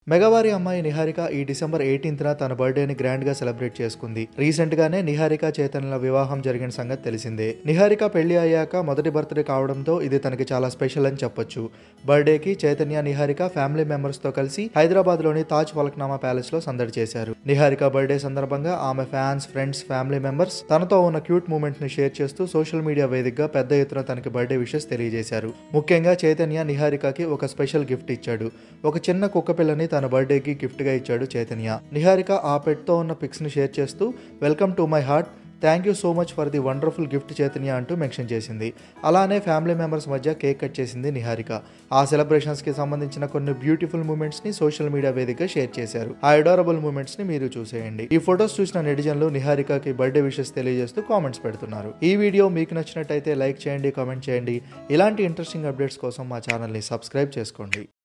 మెగావారి అమ్మాయి నిహారిక ఈ డిసెంబర్ ఎయిటీన్త్న తన బర్త్డేని గ్రాండ్ గా సెలబ్రేట్ చేసుకుంది రీసెంట్ గానే నిహారిక చైతన్యల వివాహం జరిగిన సంగతి తెలిసిందే నిహారిక పెళ్లి అయ్యాక మొదటి బర్త్డే కావడంతో ఇది తనకి చాలా స్పెషల్ అని చెప్పొచ్చు బర్త్డేకి చైతన్య నిహారిక ఫ్యామిలీ మెంబర్స్ తో కలిసి హైదరాబాద్ లోని తాజ్ ఫలక్నామా ప్యాలెస్ లో సందడి చేశారు నిహారిక బర్త్డే సందర్భంగా ఆమె ఫ్యాన్స్ ఫ్రెండ్స్ ఫ్యామిలీ మెంబర్స్ తనతో ఉన్న క్యూట్ మూమెంట్ ని షేర్ చేస్తూ సోషల్ మీడియా వేదికగా పెద్ద ఎత్తున తనకి బర్త్డే విషెస్ తెలియజేశారు ముఖ్యంగా చైతన్య నిహారికకి ఒక స్పెషల్ గిఫ్ట్ ఇచ్చాడు ఒక చిన్న కుక్క పిల్లని తన బర్త్డేకి గిఫ్ట్గా ఇచ్చాడు చైతన్య నిహారిక ఆ పెట్తో ఉన్న పిక్స్ని షేర్ చేస్తూ welcome to my heart thank you so much for the wonderful gift Chaitanya అంటూ మెన్షన్ చేసింది అలానే ఫ్యామిలీ మెంబర్స్ మధ్య కేక్ కట్ చేసింది నిహారిక ఆ సెలబ్రేషన్స్కి సంబంధించిన కొన్ని బ్యూటిఫుల్ మూమెంట్స్ని సోషల్ మీడియా వేదికగా షేర్ చేశారు ఆ అడారబుల్ మూమెంట్స్ని మీరు చూసేయండి ఈ ఫొటోస్ చూసిన నెటిజన్లు నిహారికకి బర్త్డే విషెస్ తెలియజేస్తూ కామెంట్స్ పెడుతున్నారు ఈ వీడియో మీకు నచ్చినట్టయితే లైక్ చేయండి కామెంట్ చేయండి ఇలాంటి ఇంట్రెస్టింగ్ అప్డేట్స్ కోసం మా ఛానల్ని సబ్స్క్రైబ్ చేసుకోండి